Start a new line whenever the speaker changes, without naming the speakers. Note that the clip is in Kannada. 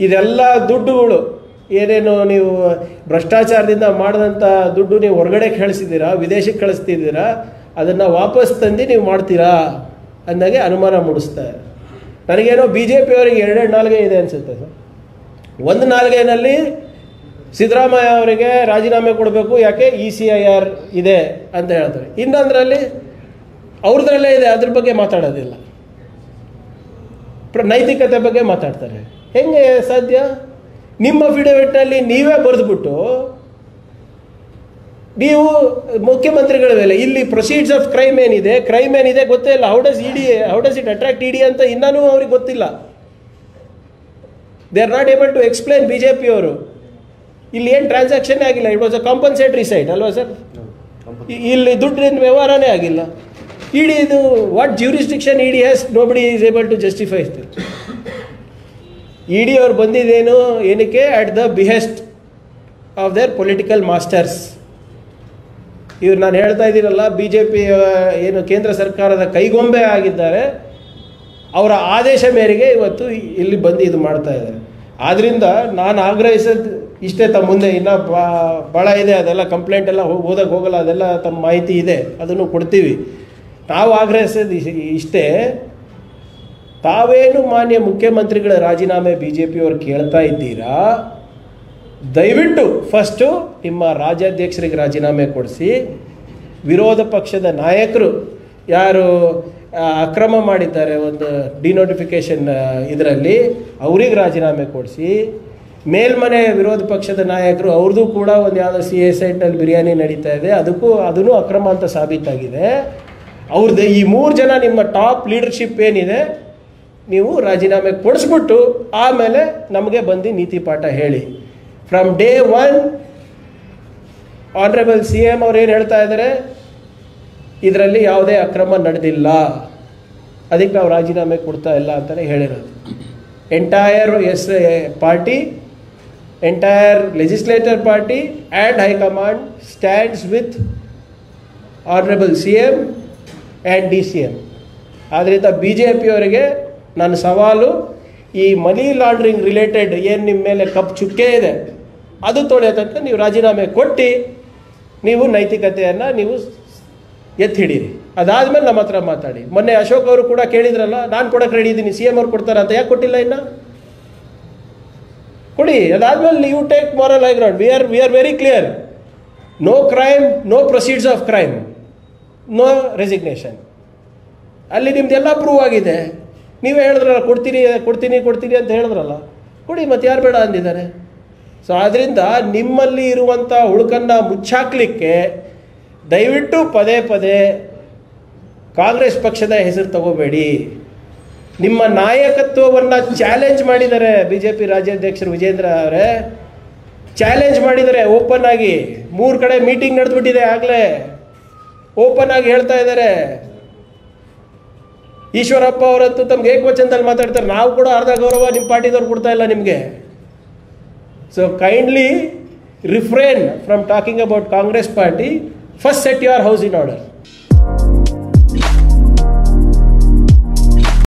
ಇದೆಲ್ಲ ದುಡ್ಡುಗಳು ಏನೇನು ನೀವು ಭ್ರಷ್ಟಾಚಾರದಿಂದ ಮಾಡಿದಂಥ ದುಡ್ಡು ನೀವು ಹೊರಗಡೆ ಕಳಿಸಿದ್ದೀರಾ ವಿದೇಶಕ್ಕೆ ಕಳಿಸ್ತಿದ್ದೀರಾ ಅದನ್ನು ವಾಪಸ್ ತಂದು ನೀವು ಮಾಡ್ತೀರಾ ಅಂದಾಗೆ ಅನುಮಾನ ಮೂಡಿಸ್ತಾರೆ ನನಗೇನೋ ಬಿ ಜೆ ಪಿಯವರಿಗೆ ಎರಡೆರಡು ನಾಲ್ಗೆ ಇದೆ ಅನಿಸುತ್ತೆ ಸರ್ ಒಂದು ನಾಲ್ಗೆನಲ್ಲಿ ಸಿದ್ದರಾಮಯ್ಯ ಅವರಿಗೆ ರಾಜೀನಾಮೆ ಕೊಡಬೇಕು ಯಾಕೆ ಇ ಸಿ ಐ ಆರ್ ಇದೆ ಅಂತ ಹೇಳ್ತಾರೆ ಇನ್ನೊಂದರಲ್ಲಿ ಅವ್ರದ್ರಲ್ಲೇ ಇದೆ ಅದ್ರ ಬಗ್ಗೆ ಮಾತಾಡೋದಿಲ್ಲ ಪ್ರ ನೈತಿಕತೆ ಬಗ್ಗೆ ಮಾತಾಡ್ತಾರೆ ಹೆಂಗೆ ಸಾಧ್ಯ ನಿಮ್ಮ ಅಫಿಡವಿಟ್ನಲ್ಲಿ ನೀವೇ ಬರೆದ್ಬಿಟ್ಟು ನೀವು ಮುಖ್ಯಮಂತ್ರಿಗಳ ಮೇಲೆ ಇಲ್ಲಿ ಪ್ರೊಸೀಡ್ಸ್ ಆಫ್ ಕ್ರೈಮ್ ಏನಿದೆ ಕ್ರೈಮ್ ಏನಿದೆ ಗೊತ್ತೇ ಇಲ್ಲ how does ED how does it attract ED ಅಂತ ಇನ್ನೂ ಅವ್ರಿಗೆ ಗೊತ್ತಿಲ್ಲ they are not able to explain B J ಪಿಯವರು ಇಲ್ಲಿ ಏನು ಟ್ರಾನ್ಸಾಕ್ಷನ್ ಆಗಿಲ್ಲ it was a compensatory site ಅಲ್ವಾ ಸರ್ ಇಲ್ಲಿ ದುಡ್ಡಿನ ವ್ಯವಹಾರನೇ ಆಗಿಲ್ಲ ಇಡಿ ಇದು what jurisdiction ED has nobody is able to justify ED ಅವ್ರು ಬಂದಿದ್ದೇನು ಏನಕ್ಕೆ at the behest of their political masters ಇವ್ರು ನಾನು ಹೇಳ್ತಾ ಇದ್ದೀನಲ್ಲ ಬಿ ಜೆ ಪಿ ಏನು ಕೇಂದ್ರ ಸರ್ಕಾರದ ಕೈಗೊಂಬೆ ಆಗಿದ್ದಾರೆ ಅವರ ಆದೇಶ ಮೇರೆಗೆ ಇವತ್ತು ಇಲ್ಲಿ ಬಂದು ಇದು ಮಾಡ್ತಾ ಇದ್ದಾರೆ ಆದ್ದರಿಂದ ನಾನು ಆಗ್ರಹಿಸೋದು ಇಷ್ಟೇ ತಮ್ಮ ಮುಂದೆ ಇನ್ನೂ ಭಾಳ ಇದೆ ಅದೆಲ್ಲ ಕಂಪ್ಲೇಂಟ್ ಎಲ್ಲ ಓದಕ್ಕೆ ಹೋಗಲ್ಲ ಅದೆಲ್ಲ ತಮ್ಮ ಮಾಹಿತಿ ಇದೆ ಅದನ್ನು ಕೊಡ್ತೀವಿ ನಾವು ಆಗ್ರಹಿಸೋದು ಇಸ್- ಇಷ್ಟೇ ತಾವೇನು ಮಾನ್ಯ ಮುಖ್ಯಮಂತ್ರಿಗಳ ರಾಜೀನಾಮೆ ಬಿ ಜೆ ಪಿಯವರು ಕೇಳ್ತಾ ಇದ್ದೀರಾ ದಯವಿಟ್ಟು ಫಸ್ಟು ನಿಮ್ಮ ರಾಜ್ಯಾಧ್ಯಕ್ಷರಿಗೆ ರಾಜೀನಾಮೆ ಕೊಡಿಸಿ ವಿರೋಧ ಪಕ್ಷದ ನಾಯಕರು ಯಾರು ಆ, ಅಕ್ರಮ ಮಾಡಿದ್ದಾರೆ ಒಂದು ಡಿನೋಟಿಫಿಕೇಶನ್ ಇದರಲ್ಲಿ ಅವ್ರಿಗೆ ರಾಜೀನಾಮೆ ಕೊಡಿಸಿ ಮೇಲ್ಮನೆ ವಿರೋಧ ಪಕ್ಷದ ನಾಯಕರು ಅವ್ರದ್ದು ಕೂಡ ಒಂದು ಯಾವುದೋ ಸಿ ಎ ಸೈಟ್ನಲ್ಲಿ ಬಿರಿಯಾನಿ ನಡೀತಾ ಇದೆ ಅದಕ್ಕೂ ಅದನ್ನು ಅಕ್ರಮ ಅಂತ ಸಾಬೀತಾಗಿದೆ ಅವ್ರದ್ದು ಈ ಮೂರು ಜನ ನಿಮ್ಮ ಟಾಪ್ ಲೀಡರ್ಶಿಪ್ ಏನಿದೆ ನೀವು ರಾಜೀನಾಮೆ ಕೊಡಿಸ್ಬಿಟ್ಟು ಆಮೇಲೆ ನಮಗೆ ಬಂದು ನೀತಿ ಪಾಠ ಹೇಳಿ from day one honourable C M ಅವ್ರು ಏನು ಹೇಳ್ತಾ ಇದ್ದಾರೆ ಇದರಲ್ಲಿ ಯಾವುದೇ ಅಕ್ರಮ ನಡೆದಿಲ್ಲ ಅದಕ್ಕೆ ನಾವು ರಾಜೀನಾಮೆ ಕೊಡ್ತಾ ಇಲ್ಲ ಅಂತಲೇ ಹೇಳಿರೋದು entire as party entire legislator party and high command stands with honourable C M and D C M ಆದ್ದರಿಂದ ಬಿ ಜೆ ಪಿಯವರಿಗೆ ನನ್ನ ಸವಾಲು ಈ ಮನಿ ಲಾಂಡ್ರಿಂಗ್ ರಿಲೇಟೆಡ್ ಏನು ನಿಮ್ಮ ಮೇಲೆ ಕಪ್ ಚುಕ್ಕೆ ಇದೆ ಅದು ತೊಳೆಯೋ ತನಕ ನೀವು ರಾಜೀನಾಮೆ ಕೊಟ್ಟು ನೀವು ನೈತಿಕತೆಯನ್ನು ನೀವು ಎತ್ತಿ ಹಿಡೀರಿ ಅದಾದಮೇಲೆ ನಮ್ಮ ಹತ್ರ ಮಾತಾಡಿ ಮೊನ್ನೆ ಅಶೋಕ್ ಅವರು ಕೂಡ ಕೇಳಿದ್ರಲ್ಲ ನಾನು ಕೊಡಕ್ಕೆ ರೆಡಿ ಇದ್ದೀನಿ ಸಿ ಎಮ್ ಅವ್ರು ಕೊಡ್ತಾರ ಅಂತ ಯಾಕೆ ಕೊಟ್ಟಿಲ್ಲ ಇನ್ನು ಕೊಡಿ ಅದಾದ್ಮೇಲೆ you take moral high ground we are we are very clear no crime no proceeds of crime no resignation ಅಲ್ಲಿ ನಿಮ್ದೆಲ್ಲ ಪ್ರೂವ್ ಆಗಿದೆ ನೀವೇ ಹೇಳಿದ್ರಲ್ಲ ಕೊಡ್ತೀನಿ ಕೊಡ್ತೀನಿ ಕೊಡ್ತೀನಿ ಅಂತ ಹೇಳಿದ್ರಲ್ಲ ಕೊಡಿ ಮತ್ತೆ ಯಾರು ಬೇಡ ಅಂದಿದ್ದಾರೆ ಸೊ ಆದ್ದರಿಂದ ನಿಮ್ಮಲ್ಲಿ ಇರುವಂಥ ಹುಳುಕನ್ನು ಮುಚ್ಚಾಕ್ಲಿಕ್ಕೆ ದಯವಿಟ್ಟು ಪದೇ ಪದೇ ಕಾಂಗ್ರೆಸ್ ಪಕ್ಷದ ಹೆಸರು ತಗೋಬೇಡಿ ನಿಮ್ಮ ನಾಯಕತ್ವವನ್ನು ಚಾಲೆಂಜ್ ಮಾಡಿದ್ದಾರೆ ಬಿ ಜೆ ಪಿ ರಾಜ್ಯಾಧ್ಯಕ್ಷರು ವಿಜೇಂದ್ರ ಅವರೇ ಚಾಲೆಂಜ್ ಮಾಡಿದ್ದಾರೆ ಓಪನ್ ಆಗಿ ಮೂರು ಕಡೆ ಮೀಟಿಂಗ್ ನಡೆದ್ಬಿಟ್ಟಿದೆ ಆಗಲೇ ಓಪನ್ ಆಗಿ ಹೇಳ್ತಾ ಇದ್ದಾರೆ ಈಶ್ವರಪ್ಪ ಅವರಂತೂ ತಮ್ಗೆ ಏಕವಚನದಲ್ಲಿ ಮಾತಾಡ್ತಾರೆ ನಾವು ಕೂಡ ಅರ್ಧ ಗೌರವ ನಿಮ್ಮ ಪಾರ್ಟಿದವ್ರು ಕೊಡ್ತಾ ಇಲ್ಲ ನಿಮಗೆ so kindly refrain from talking about Congress party first set your house in order